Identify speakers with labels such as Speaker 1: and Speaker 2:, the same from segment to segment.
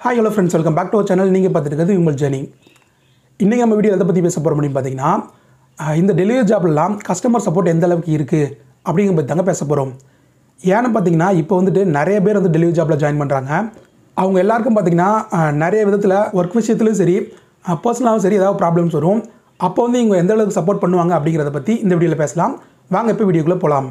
Speaker 1: hi hello friends welcome back to our channel நீங்கள் பார்த்துருக்கிறது உங்கள் ஜெனி இன்றைக்கி நம்ம வீடியோ எதை பற்றி பேச போகிறோம் அப்படின்னு பார்த்தீங்கன்னா அஹ், இந்த டெலிவரி ஜாப்லாம் கஸ்டமர் சப்போர்ட் எந்த அளவுக்கு இருக்குது அப்படிங்கிற பற்றி தாங்க பேச போகிறோம் ஏன்னு பார்த்தீங்கன்னா இப்போ வந்துட்டு நிறைய பேர் வந்து டெலிவரி ஜாப்பில் ஜாயின் பண்ணுறாங்க அவங்க எல்லாருக்கும் பார்த்தீங்கன்னா அஹ், நிறைய விதத்தில் ஒர்க் விஷயத்துலையும் சரி பர்சனலாகவும் சரி ஏதாவது ப்ராப்ளம்ஸ் வரும் அப்போ வந்து இவங்க எந்த அளவுக்கு சப்போர்ட் பண்ணுவாங்க அப்படிங்கிறத பற்றி இந்த வீடியோவில் பேசலாம் வாங்க இப்போ வீடியோக்குள்ளே போகலாம்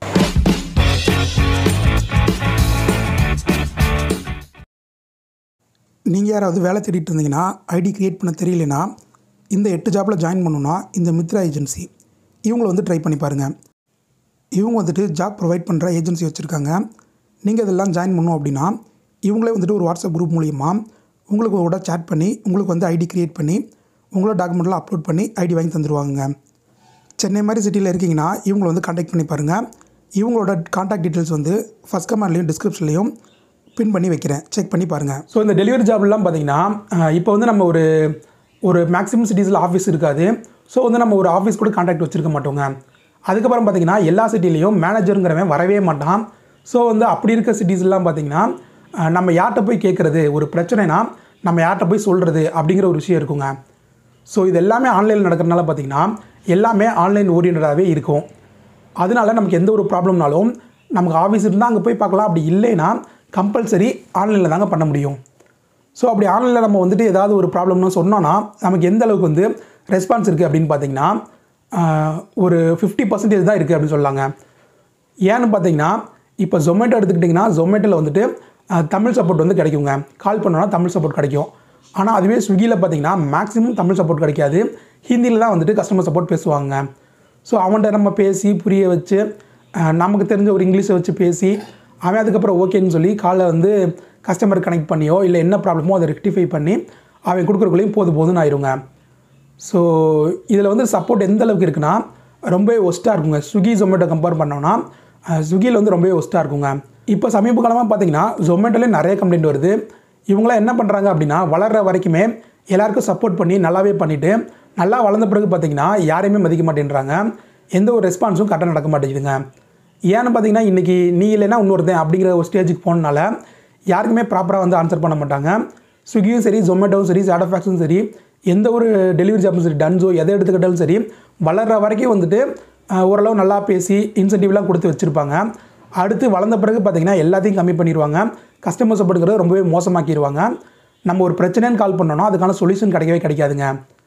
Speaker 1: நீங்கள் யாராவது வேலை தேடிட்டு இருந்தீங்கன்னா ஐடி கிரியேட் பண்ண தெரியலனா இந்த எட்டு ஜாப்பில் ஜாயின் பண்ணணுன்னா இந்த மித்ரா ஏஜென்சி இவங்களை வந்து ட்ரை பண்ணி பாருங்கள் இவங்க வந்துட்டு ஜாப் ப்ரொவைட் பண்ணுற ஏஜென்சி வச்சுருக்காங்க நீங்கள் இதெல்லாம் ஜாயின் பண்ணணும் அப்படின்னா இவங்களே வந்துட்டு ஒரு வாட்ஸ்அப் குரூப் மூலிமா உங்களுக்கு கூட சேட் பண்ணி உங்களுக்கு வந்து ஐடி கிரியேட் பண்ணி உங்களோட டாக்குமெண்ட்லாம் அப்லோட் பண்ணி ஐடி வாங்கி தந்துடுவாங்க சென்னை மாதிரி சிட்டியில் இருக்கீங்கன்னா இவங்களை வந்து காண்டாக்ட் பண்ணி பாருங்கள் இவங்களோட காண்டாக்ட் டீட்டெயில்ஸ் வந்து ஃபஸ்ட் கமெண்ட்லேயும் டிஸ்கிரிப்ஷன்லேயும் பின் பண்ணி வைக்கிறேன் செக் பண்ணி பாருங்கள் ஸோ இந்த டெலிவரி ஜாப்லாம் பார்த்தீங்கன்னா அஹ், இப்போ வந்து நம்ம ஒரு ஒரு மேக்ஸிமம் சிட்டிஸில் ஆஃபீஸ் இருக்காது ஸோ வந்து நம்ம ஒரு ஆஃபீஸ் கூட காண்டாக்ட் வச்சுருக்க மாட்டோங்க அதுக்கப்புறம் பார்த்தீங்கன்னா எல்லா சிட்டிலையும் மேனேஜருங்கிறவன் வரவே மாட்டான் ஸோ வந்து அப்படி இருக்க சிட்டிஸ்லாம் பார்த்தீங்கன்னா அஹ், நம்ம யார்கிட்ட போய் கேட்குறது ஒரு பிரச்சனைனா நம்ம யார்கிட்ட போய் சொல்கிறது அப்படிங்கிற ஒரு விஷயம் இருக்குங்க ஸோ இது எல்லாமே ஆன்லைனில் நடக்கிறதுனால பார்த்தீங்கன்னா எல்லாமே ஆன்லைன் ஓரியன்டாகவே இருக்கும் அதனால நமக்கு எந்த ஒரு ப்ராப்ளம்னாலும் நமக்கு ஆஃபீஸ் இருந்தால் அங்கே போய் பார்க்கலாம் அப்படி இல்லைன்னா கம்பல்சரி ஆன்லைனில் தாங்க பண்ண முடியும் ஸோ அப்படி ஆன்லைனில் நம்ம வந்துட்டு ஏதாவது ஒரு ப்ராப்ளம்னு சொன்னோன்னா நமக்கு எந்த அளவுக்கு வந்து ரெஸ்பான்ஸ் இருக்குது அப்படின்னு பார்த்தீங்கன்னா ஆஹ், ஒரு ஃபிஃப்டி பர்சன்டேஜ் தான் இருக்குது அப்படின்னு சொல்லாங்க ஏன்னு பார்த்தீங்கன்னா இப்போ ஜொமேட்டோ எடுத்துக்கிட்டிங்கன்னா ஜொமேட்டோவில் வந்துட்டு அஹ், தமிழ் சப்போர்ட் வந்து கிடைக்குங்க கால் பண்ணோன்னா தமிழ் சப்போர்ட் கிடைக்கும் ஆனால் அதுவே ஸ்விக்கியில் பார்த்தீங்கன்னா மேக்ஸிமம் தமிழ் சப்போர்ட் கிடைக்காது ஹிந்தியில் தான் வந்துட்டு கஸ்டமர் சப்போர்ட் பேசுவாங்க ஸோ அவன்கிட்ட நம்ம பேசி புரிய வச்சு அஹ், நமக்கு தெரிஞ்ச ஒரு இங்கிலீஷை வச்சு பேசி அவன் அதுக்கப்புறம் ஓகேன்னு சொல்லி காலை வந்து கஸ்டமர் கனெக்ட் பண்ணியோ இல்லை என்ன ப்ராப்ளமோ அதை ரெக்டிஃபை பண்ணி அவன் கொடுக்குறக்குள்ளேயும் போது போதுன்னு ஆயிருங்க ஸோ இதில் வந்து சப்போர்ட் எந்த அளவுக்கு இருக்குன்னா ரொம்பவே ஒஸ்ட்டாக இருக்குங்க ஸ்விக்கி ஜொமேட்டோ கம்பேர் பண்ணோம்னா ஸ்விக்கியில் வந்து ரொம்பவே ஒஸ்ட்டாக இருக்குங்க இப்போ சமீப காலமாக பார்த்தீங்கன்னா ஜொமேட்டோலேயே நிறைய கம்ப்ளைண்ட் வருது இவங்களாம் என்ன பண்ணுறாங்க அப்படின்னா வளர்கிற வரைக்குமே எல்லாருக்கும் சப்போர்ட் பண்ணி நல்லாவே பண்ணிவிட்டு நல்லா வளர்ந்த பிறகு பார்த்தீங்கன்னா யாரையுமே மதிக்க மாட்டேன்றாங்க எந்த ஒரு ரெஸ்பான்ஸும் கரெக்டாக நடக்க மாட்டேங்குதுங்க ஏன்னு பார்த்தீங்கன்னா இன்றைக்கி நீ இல்லைன்னா இன்னொருத்தன் அப்படிங்கிற ஒரு ஸ்டேஜுக்கு போனனால யாருக்குமே ப்ராப்பராக வந்து ஆன்சர் பண்ண மாட்டாங்க ஸ்விக்கியும் சரி ஜொமேட்டோவும் சரி சாடோஃபேக்ஸும் சரி எந்த ஒரு டெலிவரி ஜாப்பும் சரி டன்ஸோ எதை எடுத்துக்கிட்டாலும் சரி வளர்கிற வரைக்கும் வந்துட்டு ஆஹ், ஓரளவு நல்லா பேசி இன்சென்டிவ்லாம் கொடுத்து வச்சுருப்பாங்க அடுத்து வளர்ந்த பிறகு பார்த்தீங்கன்னா எல்லாத்தையும் கம்மி பண்ணிடுவாங்க கஸ்டமர் சப்போர்ட்டுங்கிறது ரொம்பவே மோசமாக்கிடுவாங்க நம்ம ஒரு பிரச்சனைன்னு கால் பண்ணோன்னா அதுக்கான சொல்யூஷன் கிடைக்கவே கிடைக்காதுங்க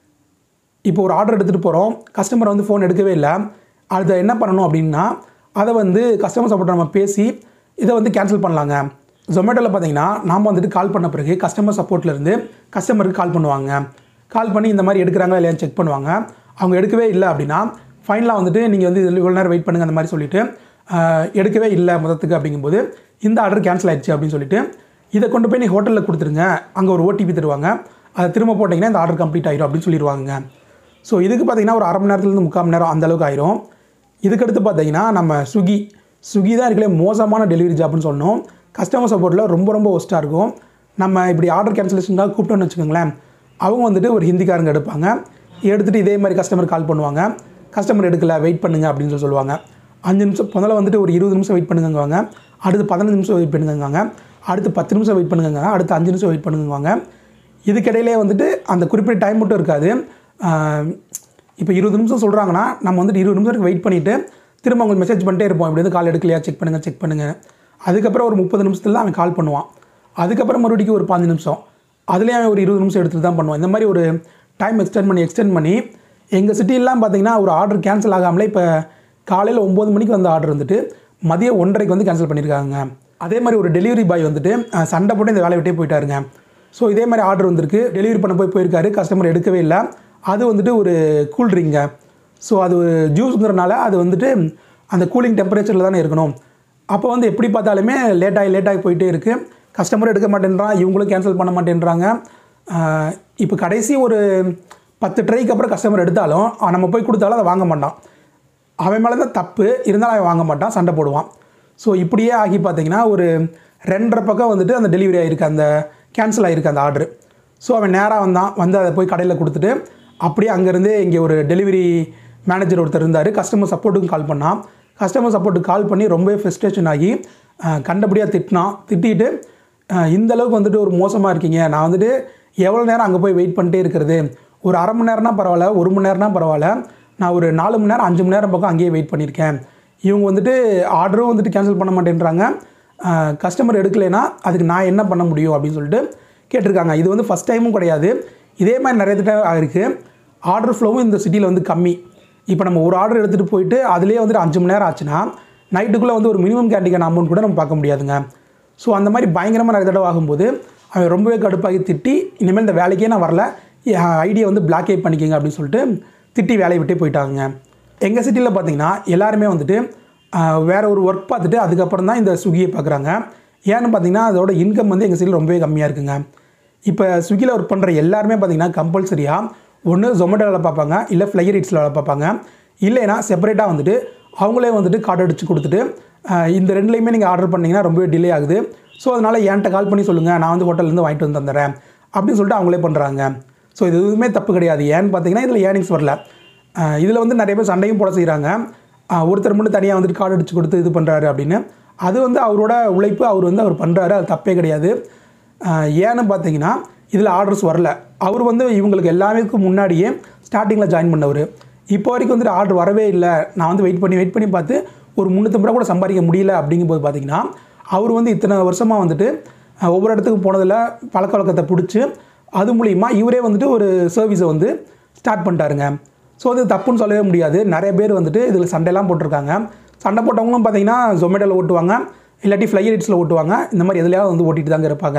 Speaker 1: இப்போ ஒரு ஆர்டர் எடுத்துகிட்டு போகிறோம் கஸ்டமர் வந்து ஃபோன் எடுக்கவே இல்லை அதை என்ன பண்ணணும் அப்படின்னா அதை வந்து கஸ்டமர் சப்போர்ட் நம்ம பேசி இதை வந்து கேன்சல் பண்ணலாங்க ஜொமேட்டோவில் பார்த்தீங்கன்னா நாம் வந்துட்டு கால் பண்ண பிறகு கஸ்டமர் சப்போர்ட்லேருந்து கஸ்டமருக்கு கால் பண்ணுவாங்க கால் பண்ணி இந்த மாதிரி எடுக்கிறாங்களா இல்லையான்னு செக் பண்ணுவாங்க அவங்க எடுக்கவே இல்லை அப்படின்னா ஃபைனலாக வந்துட்டு நீங்கள் வந்து இதில் இவ்வளோ நேரம் வெயிட் பண்ணுங்க அந்த மாதிரி சொல்லிவிட்டு எடுக்கவே இல்லை மொத்தத்துக்கு அப்படிங்கும்போது இந்த ஆர்டர் கேன்சல் ஆயிடுச்சு அப்படின்னு சொல்லிட்டு இதை கொண்டு போய் நீ ஹோட்டலில் கொடுத்துருங்க அங்கே ஒரு ஓடிபி தருவாங்க அதை திரும்ப போட்டிங்கன்னா இந்த ஆர்டர் கம்ப்ளீட் ஆயிரும் அப்படின்னு சொல்லிடுவாங்க ஸோ இதுக்கு பார்த்தீங்கன்னா ஒரு அரை மணி நேரத்துலேருந்து முக்கால் மணி நேரம் அந்த அளவுக்கு ஆயிரும் இதுக்கடுத்து பார்த்தீங்கன்னா நம்ம ஸ்விக்கி ஸ்விக்கி தான் இருக்கலே மோசமான டெலிவரி ஜாப்னு சொல்லணும் கஸ்டமர் சப்போர்ட்டில் ரொம்ப ரொம்ப ஒஸ்ட்டாக இருக்கும் நம்ம இப்படி ஆர்டர் கேன்சலேஷனுக்காக கூப்பிட்டோன்னு வச்சுக்கோங்களேன் அவங்க வந்துட்டு ஒரு ஹிந்திக்காரங்க எடுப்பாங்க எடுத்துகிட்டு இதே மாதிரி கஸ்டமர் கால் பண்ணுவாங்க கஸ்டமர் எடுக்கல வெயிட் பண்ணுங்க அப்படின்னு சொல்லி சொல்லுவாங்க அஞ்சு நிமிஷம் முதல்ல வந்துட்டு ஒரு இருபது நிமிஷம் வெயிட் பண்ணுங்கங்குவாங்க அடுத்து பதினஞ்சு நிமிஷம் வெயிட் பண்ணுங்கங்க அடுத்து பத்து நிமிஷம் வெயிட் பண்ணுங்க அடுத்து அஞ்சு நிமிஷம் வெயிட் பண்ணுங்குவாங்க இதுக்கிடையிலே வந்துட்டு அந்த குறிப்பிட்ட டைம் மட்டும் இருக்காது இப்போ இருபது நிமிஷம் சொல்கிறாங்கன்னா நம்ம வந்துட்டு இருபது நிமிஷத்துக்கு வெயிட் பண்ணிவிட்டு திரும்ப அவங்களுக்கு மெசேஜ் பண்ணிட்டே இருப்போம் இப்படி வந்து கால் எடுக்கலையா செக் பண்ணுங்கள் செக் பண்ணுங்கள் அதுக்கப்புறம் ஒரு முப்பது நிமிஷத்துல அவன் கால் பண்ணுவான் அதுக்கப்புறம் மறுபடியும் ஒரு பாஞ்சு நிமிஷம் அதுலேயே அவன் ஒரு இருபது நிமிஷம் எடுத்துட்டு தான் பண்ணுவான் இந்த மாதிரி ஒரு டைம் எக்ஸ்டெண்ட் பண்ணி எக்ஸ்டெண்ட் பண்ணி எங்கள் சிட்டிலாம் பார்த்தீங்கன்னா ஒரு ஆர்டர் கேன்சல் ஆகாமலே இப்போ காலையில் ஒம்பது மணிக்கு வந்த ஆர்டர் வந்துட்டு மதியம் ஒன்றரைக்கு வந்து கேன்சல் பண்ணியிருக்காங்க அதே மாதிரி ஒரு டெலிவரி பாய் வந்துட்டு அஹ், சண்டை போட்டு இந்த வேலையை விட்டே போயிட்டாருங்க ஸோ இதே மாதிரி ஆர்டர் வந்திருக்கு டெலிவரி பண்ண போய் போயிருக்காரு கஸ்டமர் எடுக்கவே இல்லை அது வந்துட்டு ஒரு கூல் ட்ரிங்க ஸோ அது ஜூஸுங்கிறனால அது வந்துட்டு அந்த கூலிங் டெம்பரேச்சரில் தானே இருக்கணும் அப்போ வந்து எப்படி பார்த்தாலுமே லேட்டாகி லேட்டாகி போயிட்டே இருக்குது கஸ்டமர் எடுக்க மாட்டேன்றான் இவங்களும் கேன்சல் பண்ண மாட்டேன்றாங்க ஆஹ் இப்போ கடைசி ஒரு பத்து ட்ரைக்கு அப்புறம் கஸ்டமர் எடுத்தாலும் அவன் நம்ம போய் கொடுத்தாலும் அதை வாங்க மாட்டான் அவன் மேலே தான் தப்பு இருந்தாலும் அவன் வாங்க மாட்டான் சண்டை போடுவான் ஸோ இப்படியே ஆகி பார்த்தீங்கன்னா ஒரு ரெண்டரை பக்கம் வந்துட்டு அந்த டெலிவரி ஆகிருக்கு அந்த கேன்சல் ஆகிருக்கு அந்த ஆர்டர் ஸோ அவன் நேராக வந்தான் வந்து அதை போய் கடையில் கொடுத்துட்டு அப்படியே அங்கேருந்து இங்கே ஒரு டெலிவரி மேனேஜர் ஒருத்தர் இருந்தார் கஸ்டமர் சப்போர்ட்டுக்கும் கால் பண்ணான் கஸ்டமர் சப்போர்ட்டுக்கு கால் பண்ணி ரொம்பவே ஃப்ரஸ்ட்ரேஷன் ஆகி அஹ், கண்டபடியாக திட்டினான் திட்டிட்டு அஹ், இந்த அளவுக்கு வந்துட்டு ஒரு மோசமாக இருக்கீங்க நான் வந்துட்டு எவ்வளோ நேரம் அங்கே போய் வெயிட் பண்ணிட்டே இருக்கிறது ஒரு அரை மணி நேரம்னா பரவாயில்ல ஒரு மணி நேரம்னா பரவாயில்ல நான் ஒரு நாலு மணி நேரம் அஞ்சு மணி நேரம் பக்கம் அங்கேயே வெயிட் பண்ணியிருக்கேன் இவங்க வந்துட்டு ஆர்டரும் வந்துட்டு கேன்சல் பண்ண மாட்டேன்றாங்க கஸ்டமர் எடுக்கலைன்னா அதுக்கு நான் என்ன பண்ண முடியும் அப்படின்னு சொல்லிட்டு கேட்டிருக்காங்க இது வந்து ஃபஸ்ட் டைமும் கிடையாது இதே மாதிரி நிறைய திட்டம் ஆகிருக்கு ஆர்டர் ஃப்ளோவும் இந்த சிட்டியில் வந்து கம்மி இப்போ நம்ம ஒரு ஆர்டர் எடுத்துகிட்டு போயிட்டு அதுலேயே வந்துட்டு அஞ்சு மணி நேரம் ஆச்சுன்னா நைட்டுக்குள்ளே வந்து ஒரு மினிமம் கேண்டிக்கான அமௌண்ட் கூட நம்ம பார்க்க முடியாதுங்க ஸோ அந்த மாதிரி பயங்கரமாக நிறைய தடவை ஆகும்போது அவன் ரொம்பவே கடுப்பாகி திட்டி இனிமேல் இந்த வேலைக்கே நான் வரல ஐடியா வந்து பிளாக்கே பண்ணிக்கங்க அப்படின்னு சொல்லிட்டு திட்டி வேலையை விட்டே போயிட்டாங்க எங்கள் சிட்டியில் பார்த்தீங்கன்னா எல்லாருமே வந்துட்டு ஆஹ், வேற ஒரு ஒர்க் பார்த்துட்டு அதுக்கப்புறம் தான் இந்த ஸ்விக்கியை பார்க்குறாங்க ஏன்னு பார்த்தீங்கன்னா அதோட இன்கம் வந்து எங்கள் சிட்டியில் ரொம்பவே கம்மியாக இருக்குங்க இப்போ ஸ்விக்கியில் ஒர்க் பண்ணுற எல்லாருமே பார்த்தீங்கன்னா கம்பல்சரியாக ஒன்று ஜொமேட்டோ வேலை பார்ப்பாங்க இல்லை ஃப்ளையர் இட்ஸில் வேலை பார்ப்பாங்க இல்லைன்னா செப்பரேட்டாக வந்துட்டு அவங்களே வந்துட்டு கார்டு அடிச்சு கொடுத்துட்டு ஆஹ், இந்த ரெண்டுலேயுமே நீங்கள் ஆர்டர் பண்ணிங்கன்னா ரொம்பவே டிலே ஆகுது ஸோ அதனால் என்கிட்ட கால் பண்ணி சொல்லுங்கள் நான் வந்து ஹோட்டல்லேருந்து வாங்கிட்டு வந்து தந்துடுறேன் அப்படின்னு சொல்லிட்டு அவங்களே பண்ணுறாங்க ஸோ இது எதுவுமே தப்பு கிடையாது ஏன்னு பார்த்தீங்கன்னா இதில் ஏர்னிங்ஸ் வரல இதில் வந்து நிறைய பேர் சண்டையும் போட செய்கிறாங்க ஒருத்தர் மட்டும் தனியாக வந்துட்டு கார்டு அடிச்சு கொடுத்து இது பண்ணுறாரு அப்படின்னு அது வந்து அவரோட உழைப்பு அவர் வந்து அவர் பண்ணுறாரு அது தப்பே கிடையாது ஆஹ் ஏன்னு பார்த்தீங்கன்னா இதில் ஆர்டர்ஸ் வரல அவர் வந்து இவங்களுக்கு எல்லாமேக்கு முன்னாடியே ஸ்டார்டிங்கில் ஜாயின் பண்ணவர் இப்போ வரைக்கும் வந்துட்டு ஆர்டர் வரவே இல்லை நான் வந்து வெயிட் பண்ணி வெயிட் பண்ணி பார்த்து ஒரு முந்நூற்றம்பது ரூபா கூட சம்பாதிக்க முடியல அப்படிங்கும்போது பார்த்தீங்கன்னா அவர் வந்து இத்தனை வருஷமாக வந்துட்டு ஆஹ் ஒவ்வொரு இடத்துக்கு போனதில் பழக்க வழக்கத்தை பிடிச்சி அது மூலிமா இவரே வந்துட்டு ஒரு சர்வீஸை வந்து ஸ்டார்ட் பண்ணிட்டாருங்க ஸோ அது தப்புன்னு சொல்லவே முடியாது நிறைய பேர் வந்துட்டு இதில் சண்டைலாம் போட்டிருக்காங்க சண்டை போட்டவங்களும் பார்த்தீங்கன்னா ஜொமேட்டோவில் ஓட்டுவாங்க இல்லாட்டி ஃப்ளையர் இட்ஸில் ஓட்டுவாங்க இந்த மாதிரி எதுலையாவது வந்து ஓட்டிட்டு தாங்க இருப்பாங்க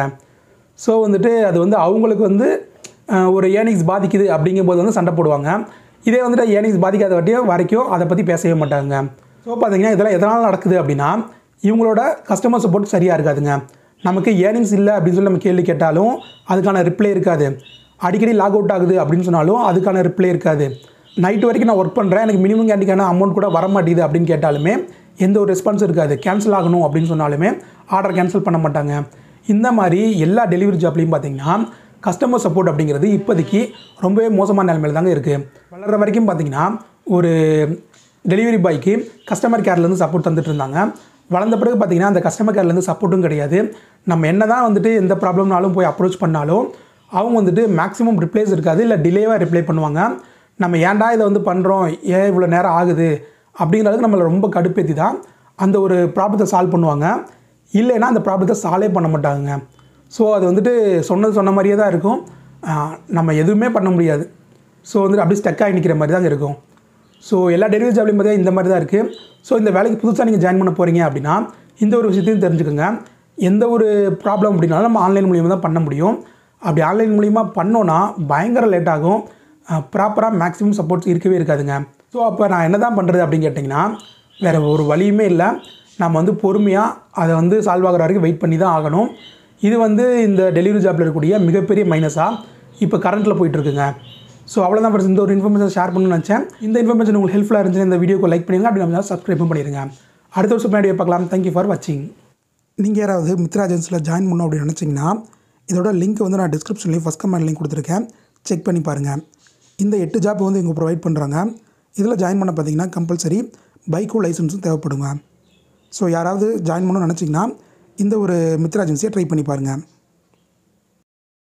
Speaker 1: ஸோ வந்துட்டு அது வந்து அவங்களுக்கு வந்து அஹ், ஒரு ஏர்னிங்ஸ் பாதிக்குது அப்படிங்கும்போது வந்து சண்டை போடுவாங்க இதே வந்துட்டு ஏர்னிங்ஸ் பாதிக்காத வட்டியும் வரைக்கும் அதை பற்றி பேசவே மாட்டாங்க ஸோ பார்த்தீங்கன்னா இதெல்லாம் எதனால் நடக்குது அப்படின்னா இவங்களோட கஸ்டமர் சப்போர்ட் சரியாக இருக்காதுங்க நமக்கு ஏர்னிங்ஸ் இல்லை அப்படின்னு சொல்லி நம்ம கேள்வி கேட்டாலும் அதுக்கான ரிப்ளை இருக்காது அடிக்கடி லாக் அவுட் ஆகுது அப்படின்னு சொன்னாலும் அதுக்கான ரிப்ளை இருக்காது நைட் வரைக்கும் நான் ஒர்க் பண்ணுறேன் எனக்கு மினிமம் கேண்டிக்கான அமௌண்ட் கூட வர மாட்டேங்குது அப்படின்னு கேட்டாலுமே எந்த ஒரு ரெஸ்பான்ஸ் இருக்காது கேன்சல் ஆகணும் அப்படின்னு சொன்னாலுமே ஆர்டர் கேன்சல் பண்ண மாட்டாங்க இந்த மாதிரி எல்லா டெலிவரி ஜாப்லையும் பார்த்தீங்கன்னா கஸ்டமர் சப்போர்ட் அப்படிங்கிறது இப்போதைக்கு ரொம்பவே மோசமான நிலைமையில தாங்க இருக்குது வளர்கிற வரைக்கும் பார்த்தீங்கன்னா ஒரு டெலிவரி பாய்க்கு கஸ்டமர் கேர்லேருந்து சப்போர்ட் தந்துட்டு இருந்தாங்க வளர்ந்த பிறகு பார்த்தீங்கன்னா அந்த கஸ்டமர் கேர்லேருந்து சப்போர்ட்டும் கிடையாது நம்ம என்ன தான் வந்துட்டு எந்த ப்ராப்ளம்னாலும் போய் அப்ரோச் பண்ணாலும் அவங்க வந்துட்டு மேக்ஸிமம் ரிப்ளைஸ் இருக்காது இல்லை டிலேவாக ரிப்ளை பண்ணுவாங்க நம்ம ஏன்டா இதை வந்து பண்ணுறோம் ஏன் இவ்வளோ நேரம் ஆகுது அப்படிங்கிறதுக்கு நம்மளை ரொம்ப கடுப்பேற்றி தான் அந்த ஒரு ப்ராப்ளத்தை சால்வ் பண்ணுவாங்க இல்லைன்னா அந்த ப்ராப்ளத்தை சால்வே பண்ண மாட்டாங்க ஸோ அது வந்துட்டு சொன்னது சொன்ன மாதிரியே தான் இருக்கும் ஆஹ் நம்ம எதுவுமே பண்ண முடியாது ஸோ வந்துட்டு அப்படியே ஸ்டக் ஆகி நிற்கிற மாதிரி தாங்க இருக்கும் ஸோ எல்லா டெலிவரி ஜாப்லையும் பார்த்தீங்கன்னா இந்த மாதிரி தான் இருக்குது ஸோ இந்த வேலைக்கு புதுசாக நீங்கள் ஜாயின் பண்ண போகிறீங்க அப்படின்னா இந்த ஒரு விஷயத்தையும் தெரிஞ்சுக்கோங்க எந்த ஒரு ப்ராப்ளம் அப்படின்னாலும் நம்ம ஆன்லைன் மூலியமாக தான் பண்ண முடியும் அப்படி ஆன்லைன் மூலியமாக பண்ணோன்னா பயங்கர லேட் ஆகும் ப்ராப்பராக மேக்ஸிமம் சப்போர்ட்ஸ் இருக்கவே இருக்காதுங்க ஸோ அப்போ நான் என்ன தான் பண்ணுறது அப்படின்னு கேட்டிங்கன்னா வேறு ஒரு வழியுமே இல்லை நம்ம வந்து பொறுமையாக அதை வந்து சால்வ் ஆகிற வரைக்கும் வெயிட் பண்ணி தான் ஆகணும் இது வந்து இந்த டெலிவரி ஜாப்பில் இருக்கக்கூடிய மிகப்பெரிய மைனஸாக இப்போ கரண்ட்டில் போயிட்டுருக்குங்க ஸோ அவ்வளோதான் ஃப்ரெண்ட்ஸ் இந்த ஒரு இன்ஃபர்மேஷன் ஷேர் பண்ணணும்னு நினச்சேன் இந்த இன்ஃபர்மேஷன் உங்களுக்கு ஹெல்ப்ஃபுல்லாக இருந்துச்சு இந்த வீடியோக்கு லைக் பண்ணிடுங்க அப்படி நம்ம சப்ஸ்கிரைப் பண்ணிடுங்க அடுத்த வருஷம் பின்னாடி பார்க்கலாம் தேங்க்யூ ஃபார் வாட்சிங் நீங்கள் யாராவது மித்ரா ஏஜென்சியில் ஜாயின் பண்ணணும் அப்படின்னு நினச்சிங்கன்னா இதோட லிங்க் வந்து நான் டிஸ்கிரிப்ஷன்லேயும் ஃபஸ்ட் கமெண்ட் லிங்க் கொடுத்துருக்கேன் செக் பண்ணி பாருங்கள் இந்த எட்டு ஜாப் வந்து இவங்க ப்ரொவைட் பண்ணுறாங்க இதில் ஜாயின் பண்ண பார்த்தீங்கன்னா கம்பல்சரி பைக்கும் லைசன்ஸும் தேவைப்படுங்க ஸோ யாராவது ஜாயின் பண்ணணும்னு நினச்சிங்கன்னா இந்த ஒரு மித்ரா ஏஜென்சியை ட்ரை பண்ணி பாருங்கள்